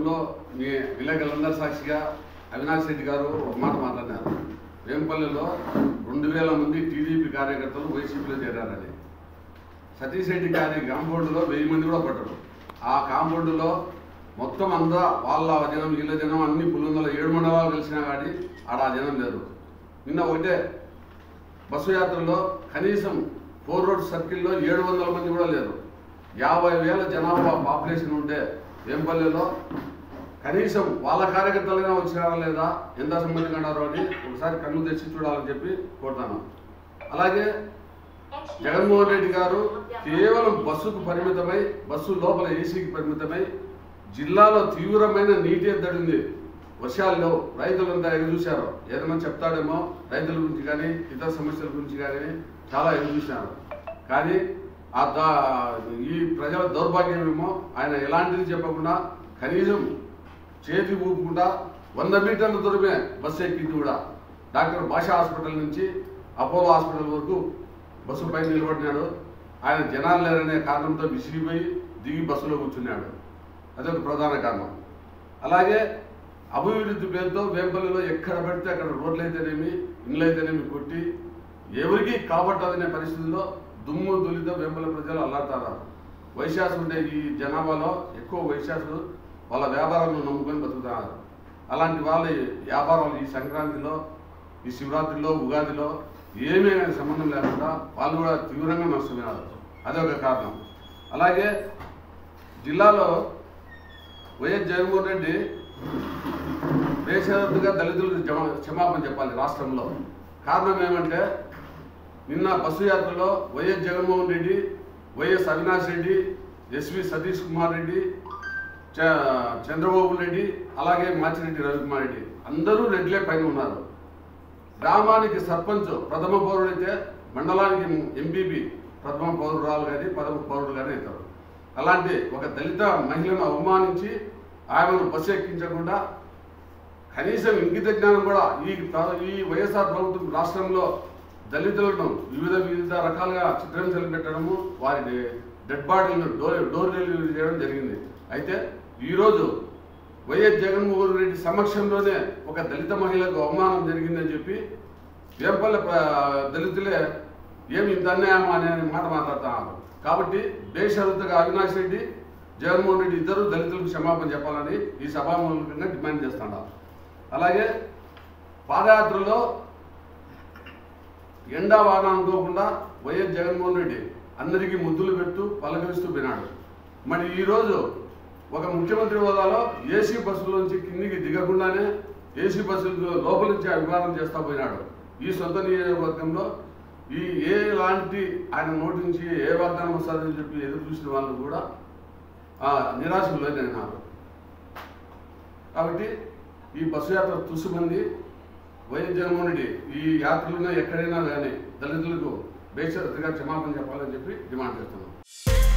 గతంలో మీ విలేకరులందరి సాక్షిగా అవినాష్ రెడ్డి గారు ఒక మాట మాట్లాడినారు వేంపల్లిలో రెండు వేల మంది టీడీపీ కార్యకర్తలు వైసీపీలో చేరారని సతీష్ రెడ్డి గారి కాంపౌండ్లో వెయ్యి మంది కూడా పడ్డారు ఆ కాంపౌండ్లో మొత్తం అంతా వాళ్ళ జనం వీళ్ళ జనం అన్ని పులివందల ఏడు మండలాలు కలిసినా కానీ ఆడ ఆ జనం లేరు నిన్న ఒకటే బస్సు యాత్రలో కనీసం ఫోర్ రోడ్ సర్కిల్లో ఏడు వందల మంది కూడా లేరు యాభై వేల జనాభా పాపులేషన్ ఉంటే వేంపల్లిలో కనీసం వాళ్ళ కార్యకర్తలైనా వచ్చినారా లేదా ఎంత సంబంధంగా ఉన్నారు అని ఒకసారి కన్ను తెచ్చి చూడాలని చెప్పి కోరుతాను అలాగే జగన్మోహన్ రెడ్డి గారు కేవలం బస్సుకు పరిమితమై బస్సు లోపల ఏసీకి పరిమితమై జిల్లాలో తీవ్రమైన నీటి ఎద్దడి ఉంది వర్షాల్లో రైతులంతా ఎదురు చూశారు ఏదైనా చెప్తాడేమో రైతుల గురించి కానీ ఇతర సమస్యల గురించి కానీ చాలా ఎదురు చూశారు కానీ ఆ దా- ఈ ప్రజల దౌర్భాగ్యమేమో ఆయన ఎలాంటిది చెప్పకుండా కనీసం చేతి ఊపకుండా వంద మీటర్ల దూరమే బస్సు ఎక్కింది కూడా డాక్టర్ భాషా హాస్పిటల్ నుంచి అపోలో హాస్పిటల్ వరకు బస్సు పైన నిలబడినాడు ఆయన జనాలు లేరనే కారణంతో విసిగిపోయి దిగి బస్సులో కూర్చున్నాడు అదొక ప్రధాన కారణం అలాగే అభివృద్ధి పేరుతో వేంపల్లిలో ఎక్కడ పడితే అక్కడ రోడ్లు అయితేనేమి ఇండ్లు అయితేనేమి కొట్టి ఎవరికి కాబట్టదనే పరిస్థితుల్లో దుమ్ము దులితో వేంపల్లి ప్రజలు అల్లాడుతున్నారు వైశాసు ఉండే ఈ జనాభాలో ఎక్కువ వైశాసులు వాళ్ళ వ్యాపారాలను నమ్ముకొని బతుకుతున్నారు అలాంటి వాళ్ళ వ్యాపారాలు ఈ సంక్రాంతిలో ఈ శివరాత్రిలో ఉగాదిలో ఏమీ సంబంధం లేకుండా వాళ్ళు కూడా తీవ్రంగా నష్టపోయినారు అదొక కారణం అలాగే జిల్లాలో వైఎస్ జగన్మోహన్ రెడ్డి బేషరతుగా దళితులకు జమ- క్షమాపణ చెప్పాలి రాష్ట్రంలో కారణం ఏమంటే నిన్న బస్సు యాత్రలో YS Jaganmohan Reddy YS Avinash Reddy SV Satish Kumar Reddy చ- చంద్రబాబు రెడ్డి అలాగే మాచిరెడ్డి రవికుమార్ రెడ్డి అందరూ రెడ్లే పైన ఉన్నారు గ్రామానికి సర్పంచ్ ప్రథమ పౌరుడైతే మండలానికి ఎంపీపీ ప్రథమ పౌరురాలు కానీ ప్రథమ పౌరుడు కానీ అవుతారు అలాంటి ఒక దళిత మహిళను అవమానించి ఆమెను బస్సు ఎక్కించకుండా కనీసం ఇంగిత జ్ఞానం కూడా ఈ ప్ర- ఈ వైఎస్ఆర్ ప్రభుత్వం రాష్ట్రంలో దళితులను వివిధ వివిధ రకాలుగా చిత్రహింసలు పెట్టడము వారి డెడ్ బాడీలను డోర్ డోర్ డెలివరీ చేయడం జరిగింది అయితే ఈరోజు వైఎస్ జగన్మోహన్ రెడ్డి సమక్షంలోనే ఒక దళిత మహిళకు అవమానం జరిగిందని చెప్పి వేంపల్లి ప్ర- దళితులే ఏమి ఇంత అన్యాయం అనే మాట మాట్లాడుతున్నారు కాబట్టి బేషరతుగా అవినాష్ రెడ్డి జగన్మోహన్ రెడ్డి ఇద్దరు దళితులకు క్షమాపణ చెప్పాలని ఈ సభామూలకంగా డిమాండ్ చేస్తున్నారు అలాగే పాదయాత్రలో ఎండా వాన అనుకోకుండా వైఎస్ జగన్మోహన్ రెడ్డి అందరికీ ముద్దులు పెట్టు పలకరిస్తూ పోయినాడు మరి ఈరోజు ఒక ముఖ్యమంత్రి హోదాలో ఏసీ బస్సులోంచి కిందికి దిగకుండానే ఏసీ బస్సులు లోపల నుంచి అభిమానం చేస్తా పోయినాడు ఈ సొంత నియోజకవర్గంలో ఈ ఏ లాంటి ఆయన నోటి నుంచి ఏ వాగ్దానం వస్తుందని చెప్పి ఎదురు చూసిన వాళ్ళు కూడా ఆ, నిరాశకు లోనైనారు కాబట్టి ఈ బస్సు యాత్ర తుసుమంది వైఎస్ జగన్మోహన్ రెడ్డి ఈ యాత్రలో ఎక్కడైనా కానీ దళితులకు బేషరతుగా క్షమాపణ చెప్పాలని చెప్పి డిమాండ్ చేస్తున్నాం